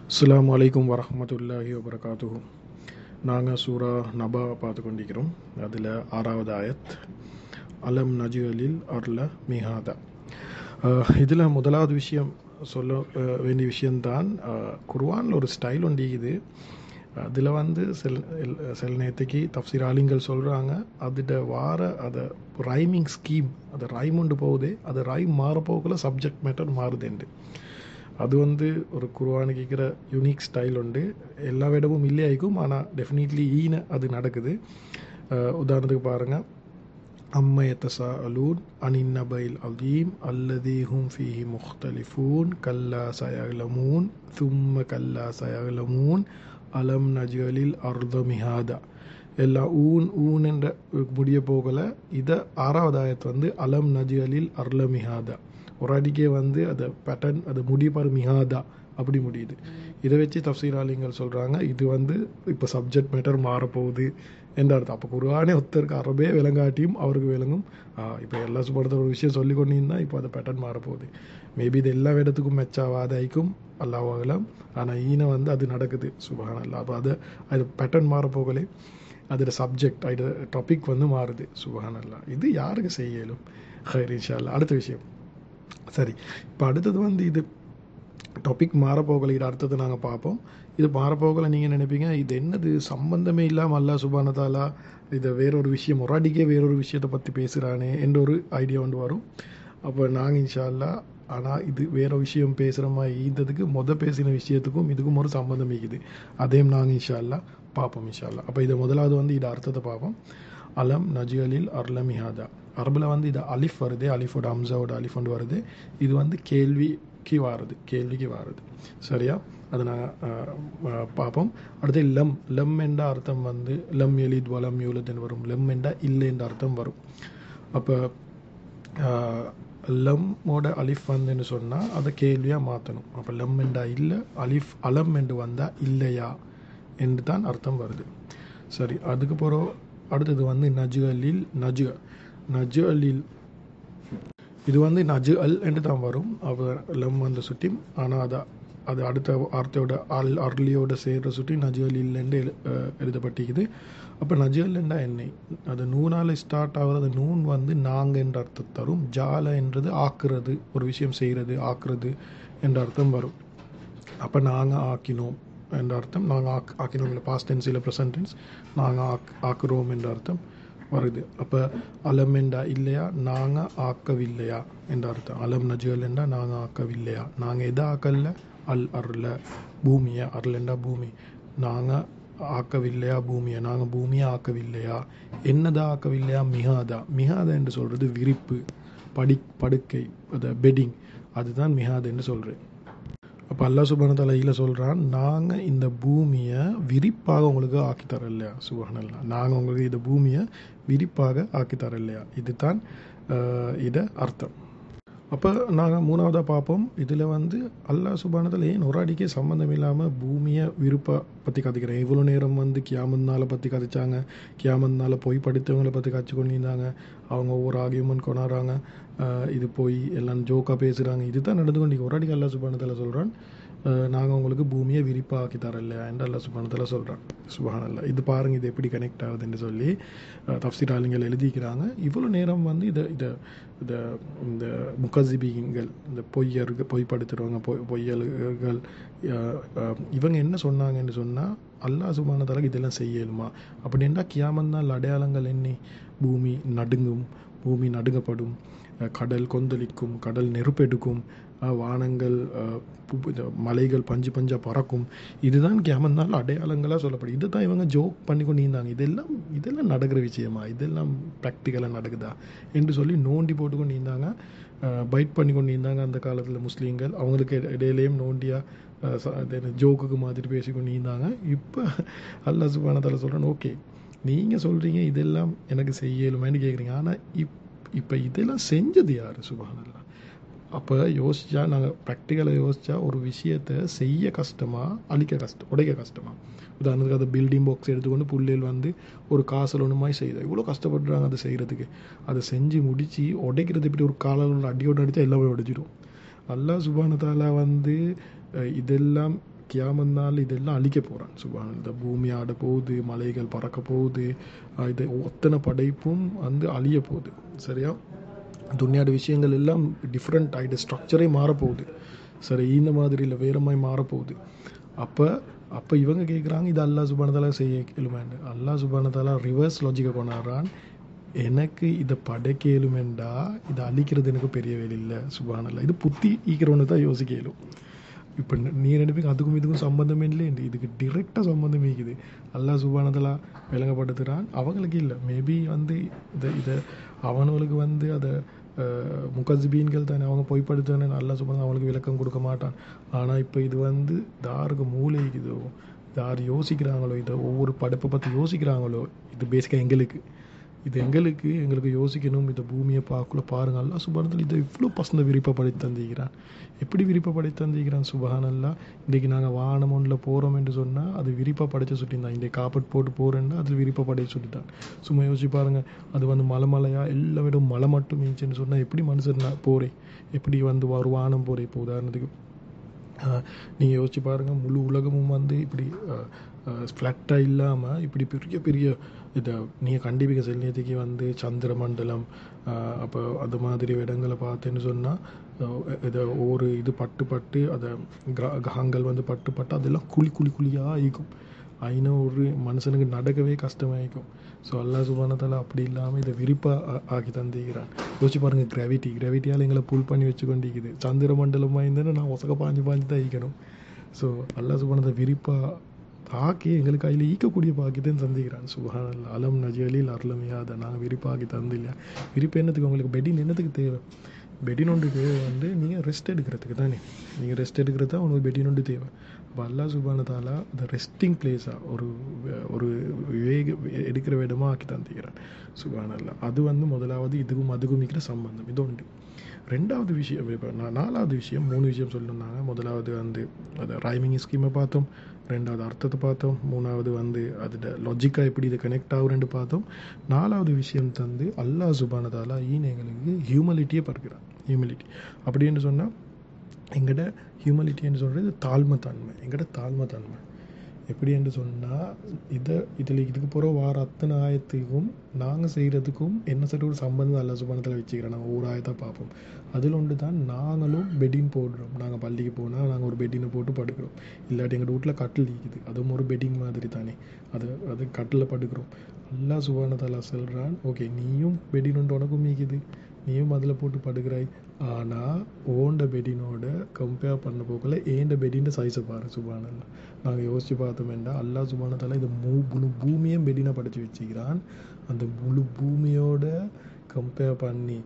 அஸ்ஸலாமு அலைக்கும் வரஹ்மத்துல்லாஹி வபரகாத்துஹு நாங்கள் சூரா நபா பார்த்து கொண்டிருக்கிறோம் அதில் ஆறாவது ஆயத் அலம் நஜுவலில் அர்ல மிஹாதா இதில் முதலாவது விஷயம் சொல்ல அஹ், வேண்டிய விஷயம்தான் குர்வானில் ஒரு ஸ்டைல் ஒன்று இது அதில் வந்து சில எல்- சில நேரத்துக்கு தப்சீர் ஆலிங்கள் சொல்கிறாங்க அதில் வார அதை ரைமிங் ஸ்கீம் அது ரைம் உண்டு போகுது அது ரைம் மாற போகல சப்ஜெக்ட் மேட்டர் மாறுதுண்டு அது வந்து ஒரு குருவானுக்கு இருக்கிற யூனிக் ஸ்டைல் உண்டு எல்லா இடமும் இல்லையாய்க்கும் ஆனால் டெஃபினெட்லி ஈன அது நடக்குது அஹ் உதாரணத்துக்கு பாருங்கள் அம்ம எத்தசா அலூன் அனின் நபைல் அலீம் அல்லதி ஹும் ஃபீஹி முக்தலிஃபூன் கல்லா சயலமூன் தும்ம கல்லா சயலமூன் அலம் நஜ்வலில் அர்த மிஹாதா எல்லாம் ஊன் ஊன் என்ற முடிய போகல இதை ஆறாவது ஆயத்து வந்து அலம் நஜ்வலில் அர்ல மிஹாதா ஒரு அடிக்கே வந்து அது பேட்டர்ன் அது முடிப்பார் மிஹாதா அப்படி முடியுது இதை வச்சு தப்சீராளிங்கள் சொல்கிறாங்க இது வந்து இப்போ சப்ஜெக்ட் மேட்டர் மாறப்போகுது என்ற அர்த்தம் அப்போ குருவானே ஒருத்தருக்கு அரபே விளங்காட்டியும் அவருக்கு விளங்கும் இப்போ எல்லா சுபடத்த ஒரு விஷயம் சொல்லி கொண்டிருந்தா இப்போ அது பேட்டர்ன் மாறப்போகுது மேபி இது எல்லா இடத்துக்கும் மெச்சாவாத ஐக்கும் அல்லாவாகலாம் ஆனால் ஈன வந்து அது நடக்குது சுபஹான் அல்லா அப்போ அது அது பேட்டர்ன் மாறப்போகலே அதோட சப்ஜெக்ட் அதோட டாபிக் வந்து மாறுது சுபஹான் அல்லா இது யாருக்கு செய்ய இயலும் ஹைர் இன்ஷா அல்லாஹ். அடுத்த விஷயம் சரி இப்போ அடுத்தது வந்து இது டாபிக் மாறப்போகலை இது அடுத்தது நாங்கள் பார்ப்போம் இது மாறப்போகலை நீங்கள் நினைப்பீங்க இது என்னது சம்பந்தமே இல்லாமல் அல்லா சுபானதாலா இதை வேறொரு விஷயம் ஒரு அடிக்கே வேறொரு விஷயத்தை பற்றி பேசுகிறானே என்ற ஒரு ஐடியா வந்து வரும் அப்போ நாங்கள் இன்ஷா அல்லா ஆனால் இது வேற விஷயம் பேசுகிற மாதிரி ஈந்ததுக்கு மொத பேசின விஷயத்துக்கும் இதுக்கும் ஒரு சம்பந்தம் இருக்குது அதையும் நாங்கள் இன்ஷா அல்லா பார்ப்போம் இன்ஷா அல்லா அப்போ இதை முதலாவது வந்து இது அர்த்தத்தை பார்ப்போம் அலம் நஜியலில் அர்லமிஹாதா அரபில் வந்து இது அலிஃப் வருது அலிஃபோட அம்சாவோட அலிஃப் வந்து வருது இது வந்து கேள்விக்கு வாருது கேள்விக்கு வாருது சரியா அதை நான் அஹ், அஹ், பார்ப்போம் அடுத்து லம் லம் என்ற அர்த்தம் வந்து லம் எலித் வலம் யூலத்னு வரும் லம் என்ற இல்லை என்ற அர்த்தம் வரும் அப்போ லம்மோட அலிஃப் வந்துன்னு சொன்னால் அதை கேள்வியாக மாற்றணும் அப்போ லம் என்றா இல்லை அலிஃப் அலம் என்று வந்தால் இல்லையா என்று தான் அர்த்தம் வருது சரி அதுக்கு பிறகு அடுத்தது வந்து நஜு அலில் நஜு நஜு அலில் இது வந்து நஜு அல் என்று தான் வரும் அப்போ லம் வந்து சுட்டி ஆனால் அதை அது அடுத்த வார்த்தையோட அல் அர்லியோட சேர்ற சுட்டி நஜு அல் இல்லைன்னு எழு அஹ் எழுதப்பட்டிருக்குது அப்போ நஜு அல்லண்டா என்ன அது நூனால் ஸ்டார்ட் ஆகுறது நூன் வந்து நாங்கள் என்ற அர்த்தம் தரும் ஜால என்றது ஆக்குறது ஒரு விஷயம் செய்கிறது ஆக்குறது என்ற அர்த்தம் வரும் அப்போ நாங்கள் ஆக்கினோம் என்ற அர்த்தம் நாங்கள் ஆக் ஆக்கினோம் இல்லை பாஸ்ட் டென்ஸ் இல்லை ப்ரெசன்ட் டென்ஸ் நாங்கள் ஆக் ஆக்குறோம் என்ற அர்த்தம் வருது அப்போ அலம் என்றா இல்லையா நாங்கள் ஆக்கவில்லையா என்ற அர்த்தம் அலம் நஜுவல் என்றா நாங்கள் ஆக்கவில்லையா நாங்கள் எதை ஆக்கல அல் அருள பூமியை அருளண்டா பூமி நாங்கள் ஆக்கவில்லையா பூமியை நாங்கள் பூமியை ஆக்கவில்லையா என்னதா ஆக்கவில்லையா மிகாதா மிகாதா என்று சொல்கிறது விரிப்பு படி படுக்கை அதை பெட்டிங் அதுதான் மிகாது என்று சொல்கிறேன் அப்போ அல்லா சுபான தலையில் சொல்கிறான் நாங்கள் இந்த பூமியை விரிப்பாக உங்களுக்கு ஆக்கி தரோம் இல்லையா சுபஹானல்லா நாங்கள் உங்களுக்கு இந்த பூமியை விரிப்பாக ஆக்கி தரோம் இல்லையா இதுதான் அஹ், இத அர்த்தம் அப்போ நாங்கள் மூணாவதாக பார்ப்போம் இதில் வந்து அல்லா சுபானத்தில் ஏன் ஒரு அடிக்கே சம்மந்தம் இல்லாமல் பூமியை விருப்ப பற்றி கதைக்கிறேன் இவ்வளோ நேரம் வந்து கியாமத்னால பற்றி கதைச்சாங்க கியாமத்னால போய் படித்தவங்களை பற்றி கதைச்சு கொண்டிருந்தாங்க அவங்க ஒவ்வொரு ஆகியமன் கொண்டாடுறாங்க ஆஹ் இது போய் எல்லாம் ஜோக்காக பேசுகிறாங்க இதுதான் நடந்து கொண்டு ஒரு அடிக்கு அல்லா சுபானத்தில் சொல்கிறான் நாங்கள் உங்களுக்கு பூமியை விரிப்பாக ஆக்கி தரோம் இல்லையா என்று அல்லா சுபானத்தில் சொல்கிறான் சுபானல்லா இது பாருங்க இது எப்படி கனெக்ட் ஆகுதுன்னு சொல்லி அஹ் தப்சீர் ஆளுங்கள் எழுதிக்கிறாங்க இவ்வளோ நேரம் வந்து இதை இதை இந்த இந்த முகசிபிகள் இந்த பொய்யர்கள் பொய்ப்படுத்துகிறவங்க பொய் பொய்யல்கள் அஹ், அஹ், இவங்க என்ன சொன்னாங்கன்னு சொன்னால் அல்லாஹ் சுபானத்தால இதெல்லாம் செய்யலுமா அப்படின்னா கியாமந்தான் அடையாளங்கள் என்ன பூமி நடுங்கும் பூமி நடுங்கப்படும் அஹ், கடல் கொந்தளிக்கும் கடல் நெருப்பெடுக்கும் அஹ், வானங்கள் அஹ், பு- இந்த மலைகள் பஞ்சு பஞ்சா பறக்கும் இதுதான் கியாமந்தான் அடையாளங்களாக சொல்லப்படும் இதை தான் இவங்க ஜோக் பண்ணி கொண்டு இருந்தாங்க இதெல்லாம் இதெல்லாம் நடக்கிற விஷயமா இதெல்லாம் ப்ராக்டிக்கலாக நடக்குதா என்று சொல்லி நோண்டி போட்டு கொண்டு இருந்தாங்க பைட் பண்ணி கொண்டு இருந்தாங்க அந்த காலத்தில் முஸ்லீம்கள் அவங்களுக்கு இட- இடையிலேயும் நோண்டியாக ஜோக்குக்கு மாதிரி பேசி கொண்டு இருந்தாங்க இப்போ அல்லாஹ் சுபானத்தால் சொல்கிறேன் ஓகே நீங்கள் சொல்கிறீங்க இதெல்லாம் எனக்கு செய்யலுமேன்னு கேட்குறீங்க ஆனால் இப் இப்போ இதெல்லாம் செஞ்சது யார் சுபானல்லா அப்போ யோசிச்சா நாங்கள் ப்ராக்டிக்கலாக யோசிச்சா ஒரு விஷயத்தை செய்ய கஷ்டமா அழிக்க கஷ்டம் உடைக்க கஷ்டமா உதாரணத்துக்கு அதை பில்டிங் பாக்ஸ் எடுத்துக்கொண்டு புள்ளையில் வந்து ஒரு காசல் ஒன்றுமாய் செய்யுது இவ்வளோ கஷ்டப்படுறாங்க அதை செய்கிறதுக்கு அதை செஞ்சு முடித்து உடைக்கிறது இப்படி ஒரு காலால் அடியோடு அடித்தா எல்லாமே உடைச்சிடும் அல்லாஹ் சுபான தாலா வந்து அஹ், இதெல்லாம் கியாமந்தால் இதெல்லாம் அழிக்க போகிறான் சுபான் இந்த பூமி ஆட போகுது மலைகள் பறக்க போகுது அஹ் இது ஒத்தனை படைப்பும் வந்து அழிய போகுது சரியா துனியாட விஷயங்கள் எல்லாம் டிஃப்ரெண்ட் ஆகிட்டு ஸ்ட்ரக்சரே மாறப்போகுது சரி இந்த மாதிரி இல்லை வேற மாதிரி மாறப்போகுது அப்போ அப்போ இவங்க கேட்குறாங்க இது அல்லா சுபானதால செய்ய கேளுமேண்டு அல்லா சுபானதால ரிவர்ஸ் லாஜிக்கை கொண்டாடுறான் எனக்கு இதை படைக்க இயலுமெண்டா இதை அழிக்கிறது எனக்கு பெரிய வேலை இல்லை சுபானல்லா இது புத்தி ஈக்கிறவனு தான் யோசிக்க இயலும் இப்போ நீ ரெண்டு பேரும் அதுக்கும் இதுக்கும் சம்பந்தமே இல்லை இதுக்கு டிரெக்டாக சம்பந்தம் இருக்குது அல்லா சுபானதலா விளங்கப்படுத்துகிறான் அவங்களுக்கு இல்லை மேபி வந்து இதை இதை அவனுங்களுக்கு வந்து அதை முகஜிபீன்கள் தானே அவங்க பொய்ப்படுத்தானே நல்லா சுபான அவங்களுக்கு விளக்கம் கொடுக்க மாட்டான் ஆனால் இப்போ இது வந்து தாருக்கு மூளை இதோ யார் யோசிக்கிறாங்களோ இதை ஒவ்வொரு படைப்பை பற்றி யோசிக்கிறாங்களோ இது பேசிக்காக எங்களுக்கு இது எங்களுக்கு எங்களுக்கு யோசிக்கணும் இந்த பூமியை பார்க்கல பாருங்க அல்லா சுபானத்தில் இதை இவ்வளோ பசந்த விருப்பப்படை தந்திக்கிறான் எப்படி விருப்பப்படை தந்திக்கிறான் சுபஹானல்லா இன்றைக்கி நாங்கள் வானம் ஒன்றில் போகிறோம் என்று சொன்னால் அது விரிப்பாக படைச்ச சுட்டிருந்தான் இன்றைக்கு காப்பட் போட்டு போகிறேன்னா அது விரிப்பப்படைய சுட்டிட்டான் சும்மா யோசிச்சு பாருங்கள் அது வந்து மலை மலையாக எல்லா விட மலை மட்டும் இருந்துச்சுன்னு சொன்னால் எப்படி மனுஷன் நான் போகிறேன் எப்படி வந்து ஒரு வானம் போகிறேன் இப்போ உதாரணத்துக்கு நீங்கள் யோசிச்சு பாருங்கள் முழு உலகமும் வந்து இப்படி ஃப்ளாட்டாக இல்லாமல் இப்படி பெரிய பெரிய இதை நீங்கள் கண்டிப்பாக செல்லியத்துக்கு வந்து சந்திர மண்டலம் அப்போ அது மாதிரி இடங்களை பார்த்தேன்னு சொன்னால் இதை ஒரு இது பட்டு பட்டு அதை கிரா கிரகங்கள் வந்து பட்டு பட்டு அதெல்லாம் குழி குழி குழியாக ஆகிக்கும் ஐநா ஒரு மனுஷனுக்கு நடக்கவே கஷ்டமாயிக்கும் ஸோ அல்லா சுபானத்தால் அப்படி இல்லாமல் இதை விரிப்பாக ஆக்கி தந்திக்கிறான் யோசிச்சு பாருங்கள் கிராவிட்டி கிராவிட்டியால் எங்களை புல் பண்ணி வச்சு கொண்டிருக்குது சந்திர மண்டலமாக இருந்தேன்னு நான் ஒசக்க பாஞ்சு பாஞ்சு தான் ஈக்கணும் ஸோ அல்லா சுபானத்தை விரிப்பாக ஆக்கி எங்களுக்கு அதில் ஈக்கக்கூடிய பாக்கியத்தையும் தந்திக்கிறான் சுபான் அலம் நஜலில் அருளமையா அதை நாங்கள் விரிப்பாக்கி தந்தில்லையா விரிப்பு என்னத்துக்கு உங்களுக்கு பெட்டின் என்னத்துக்கு தேவை பெட்டின் ஒன்று தேவை வந்து நீங்கள் ரெஸ்ட் எடுக்கிறதுக்கு தானே நீங்கள் ரெஸ்ட் எடுக்கிறது தான் உங்களுக்கு பெட்டின் ஒன்று தேவை அப்போ அல்லா சுபானதாலா அந்த ரெஸ்டிங் பிளேஸாக ஒரு ஒரு விவேக எடுக்கிற இடமாக ஆக்கி தந்திக்கிறான் சுபான் அல்லா அது வந்து முதலாவது இதுக்கும் அதுக்கும் இருக்கிற சம்பந்தம் இது உண்டு ரெண்டாவது விஷயம் இப்போ நான் நாலாவது விஷயம் மூணு விஷயம் சொல்லியிருந்தாங்க முதலாவது வந்து அது ரைமிங் ஸ்கீமை பார்த்தோம் ரெண்டாவது அர்த்தத்தை பார்த்தோம் மூணாவது வந்து அதோட லாஜிக்காக எப்படி இது கனெக்ட் ஆகுறேன்னு பார்த்தோம் நாலாவது விஷயம் தந்து அல்லாஹ் சுபானதாலா ஈன் எங்களுக்கு ஹியூமலிட்டியை பறக்கிறான் ஹியூமலிட்டி அப்படின்னு சொன்னால் எங்கள்ட ஹியூமலிட்டின்னு சொல்கிறது தாழ்மை தன்மை எங்கள்ட தாழ்மை தன்மை எப்படி என்று சொன்னால் இதை இதில் இதுக்கு போகிற வார அத்தனை ஆயத்துக்கும் நாங்கள் செய்கிறதுக்கும் என்ன சரி ஒரு சம்பந்தம் அல்ல சுபானத்தில் வச்சுக்கிறோம் நாங்கள் ஒரு ஆயத்தை பார்ப்போம் அதில் ஒன்று தான் நாங்களும் பெட்டின் போடுறோம் நாங்கள் பள்ளிக்கு போனால் நாங்கள் ஒரு பெட்டினை போட்டு படுக்கிறோம் இல்லாட்டி எங்கள் வீட்டில் கட்டில் இருக்குது அதுவும் ஒரு பெட்டிங் மாதிரி தானே அது அது கட்டில் படுக்கிறோம் அல்லா சுபானதாலா சொல்கிறான் ஓகே நீயும் பெட்டின் ஒன்று உனக்கும் மீக்குது நீயும் அதில் போட்டு படுக்கிறாய் ஆனால் ஓண்ட பெட்டினோட கம்பேர் பண்ண போக்கல ஏண்ட பெட்டின்ற சைஸை பாரு சுபானல்ல நாங்கள் யோசித்து பார்த்தோமேண்டா அல்லா சுபானத்தால இந்த மூ முழு பூமியும் பெட்டினை படைச்சி வச்சுக்கிறான் அந்த முழு பூமியோட கம்பேர் பண்ணி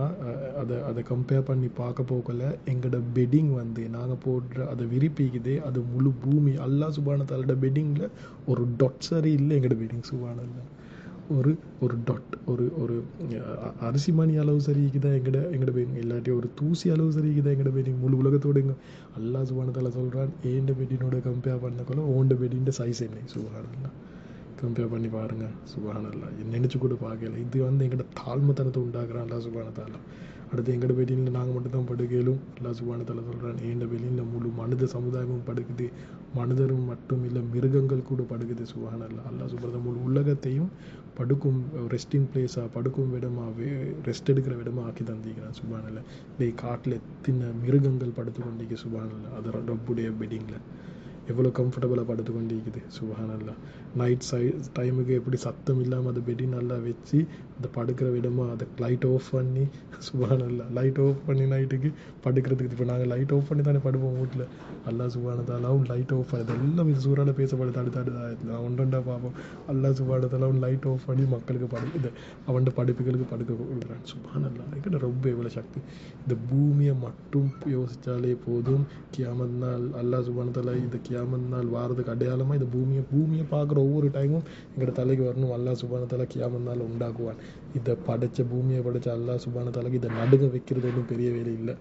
அதை அதை கம்பேர் பண்ணி பார்க்க போக்கல எங்களோட பெட்டிங் வந்து நாங்கள் போடுற அதை விரிப்பிக்குதே அது முழு பூமி அல்லா சுபானத்தாலோட பெட்டிங்கில் ஒரு டொட் சரி இல்லை எங்களோட பெட்டிங் சுபானல்ல ஒரு ஒரு டொட் ஒரு ஒரு அரிசி மணி அளவு சரிக்குதா எங்கட எங்கட போய் இல்லாட்டி ஒரு தூசி அளவு சரிக்குதா எங்கட போய் முழு உலகத்தோட எங்க அல்லா சுபானத்தால சொல்கிறான் ஏண்ட பெட்டினோட கம்பேர் பண்ணக்குள்ள ஓண்ட பெட்டின்ற சைஸ் என்ன சுபானல்லாம் கம்பேர் பண்ணி பாருங்க சுபானல்லா நினச்சி கூட பார்க்கல இது வந்து எங்கட தாழ்மைத்தனத்தை உண்டாக்குறான் அல்லா சுபானத்தால அடுத்து எங்கட வெளியில் நாங்கள் மட்டும் தான் படுக்கையிலும் அல்லா சுபானத்தால சொல்கிறான் ஏண்ட வெளியில் முழு மனித சமுதாயமும் படுக்குது மனிதரும் மட்டும் இல்லை மிருகங்கள் கூட படுக்குது சுபானல்லா அல்லா சுபானத்தை முழு உலகத்தையும் படுக்கும் ரெஸ்டிங் பிளேஸாக படுக்கும் விடமாக ரெஸ்ட் எடுக்கிற விடமாக ஆக்கி தந்திக்கிறான் சுபானில் இல்லை காட்டில் எத்தனை மிருகங்கள் படுத்து கொண்டிருக்கு சுபானில் அது ரப்புடைய பெட்டிங்கில் எவ்வளோ கம்ஃபர்டபுளாக படுத்து கொண்டிருக்குது சுபஹானல்லா நைட் சை டைமுக்கு எப்படி சத்தம் இல்லாமல் அதை பெட்டி நல்லா வச்சு அதை படுக்கிற விடமா அதை லைட் ஆஃப் பண்ணி சுபஹானல்லா லைட் ஆஃப் பண்ணி நைட்டுக்கு படுக்கிறதுக்கு இப்போ நாங்கள் லைட் ஆஃப் பண்ணி தானே படுப்போம் வீட்டில் அல்லா சுபானதாலாவும் லைட் ஆஃப் பண்ணி எல்லாம் இது சூறால பேசப்படுது அடுத்த அடுத்த ஆயத்தில் நான் ஒன்றா பார்ப்போம் அல்லா சுபானதாலாவும் லைட் ஆஃப் பண்ணி மக்களுக்கு படு இது அவன் படிப்புகளுக்கு படுக்க கொடுக்குறான் சுபானல்லா என்கிட்ட ரொம்ப எவ்வளோ சக்தி இந்த பூமியை மட்டும் யோசித்தாலே போதும் கியாமத் நாள் அல்லா சுபானதாலா இந்த கியாமத் நாள் வாரதுக்கு அடையாளமாக இந்த பூமியை பூமியை பார்க்குற ஒவ்வொரு டைமும் எங்களோட தலைக்கு வரணும் அல்லா சுபானத்தால கியாமத் நாள் உண்டாக்குவான் இதை படைச்ச பூமியை படைச்ச அல்லா சுபானத்தாலுக்கு இதை நடுங்க வைக்கிறது ஒன்றும் பெரிய வேலை இல்லை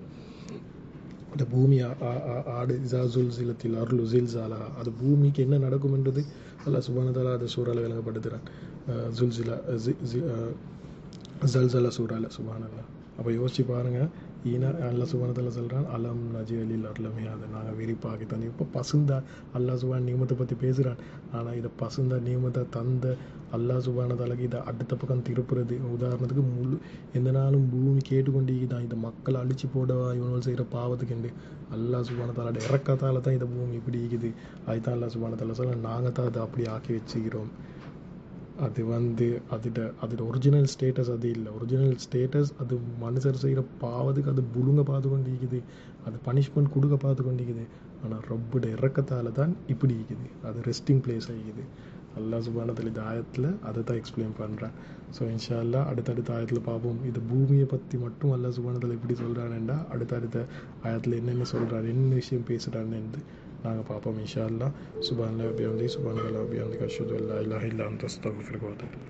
இந்த பூமி ஆடு ஜாசுல் சிலத்தில் அருள் ஜில்சாலா அது பூமிக்கு என்ன நடக்கும்ன்றது அல்லா சுபானத்தாலா அதை சூறால விளங்கப்படுத்துகிறான் ஜுல்சிலா ஜல்சலா சூறால சுபானல்லா அப்போ யோசிச்சு பாருங்கள் ஈனா அல்லா சுபானத்தில் சொல்கிறான் அலம் நஜியலில் அருளமே அதை நாங்கள் விரிப்பாக்கி தந்து இப்போ பசுந்தா அல்லா சுபான் நியமத்தை பற்றி பேசுகிறான் ஆனால் இதை பசுந்தா நியமத்தை தந்த அல்லா சுபானதாலக்கு இதை அடுத்த பக்கம் திருப்புறது உதாரணத்துக்கு முழு எந்த நாளும் பூமி கேட்டுக்கொண்டே தான் இதை மக்கள் அழிச்சு போடவா இவனுகள் செய்கிற பாவத்துக்கு அல்லா சுபானத்தாலோட இறக்கத்தால தான் இந்த பூமி இப்படி இருக்குது அதுதான் அல்லா சுபானத்தால சொல்ல நாங்கள் தான் அதை அப்படி ஆக்கி வச்சுக்கிறோம் அது வந்து அதோட அதோட ஒரிஜினல் ஸ்டேட்டஸ் அது இல்லை ஒரிஜினல் ஸ்டேட்டஸ் அது மனுஷர் செய்கிற பாவத்துக்கு அது புழுங்க பார்த்து கொண்டு இருக்குது அது பனிஷ்மெண்ட் கொடுக்க பார்த்து கொண்டு இருக்குது ஆனால் ரொப்போட இறக்கத்தால் தான் இப்படி இருக்குது அது ரெஸ்டிங் பிளேஸ் ஆகிக்குது அல்லா சுபானத்தில் இந்த ஆயத்தில் அதை தான் எக்ஸ்பிளைன் பண்ணுறேன் ஸோ இன்ஷால்லா அடுத்தடுத்த ஆயத்தில் பார்ப்போம் இது பூமியை பற்றி மட்டும் அல்லா சுபானத்தில் எப்படி சொல்கிறானேண்டா அடுத்தடுத்த ஆயத்தில் என்னென்ன சொல்கிறாரு என்ன விஷயம் பேசுகிறான்னு நாங்கள் பார்ப்போம் இன்ஷா அல்லா சுபான்ல அபியாந்தி சுபான் அல்லா அபியாந்தி கஷது அல்லா இல்லா இல்லா அந்த